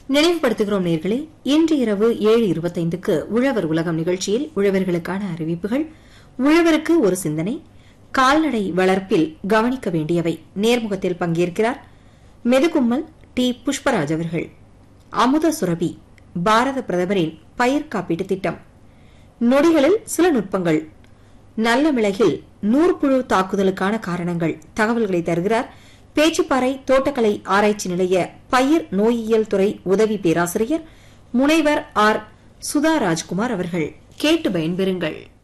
நினைவுபடுத்துகிறோம் நேர்களே இன்று இரவு ஏழு இருபத்தைந்துக்கு உழவர் உலகம் நிகழ்ச்சியில் உழவர்களுக்கான அறிவிப்புகள் உழவருக்கு ஒரு சிந்தனை கால்நடை வளர்ப்பில் கவனிக்க வேண்டியவை நேர்முகத்தில் பங்கேற்கிறார் மெதுகும்மல் டி புஷ்பராஜ் அவர்கள் அமுத சுரபி பாரத பிரதமரின் பயிர் காப்பீட்டு திட்டம் நொடிகளில் சில நுட்பங்கள் நல்ல மிளகில் நூற்புழு தாக்குதலுக்கான காரணங்கள் தகவல்களை தருகிறார் பேச்சுப்பாறை தோட்டக்கலை ஆராய்ச்சி நிலைய பயிர் நோயியல் துறை உதவி பேராசிரியர் முனைவர் ஆர் சுதா ராஜ்குமார் அவர்கள் கேட்டு பயன்பெறுங்கள்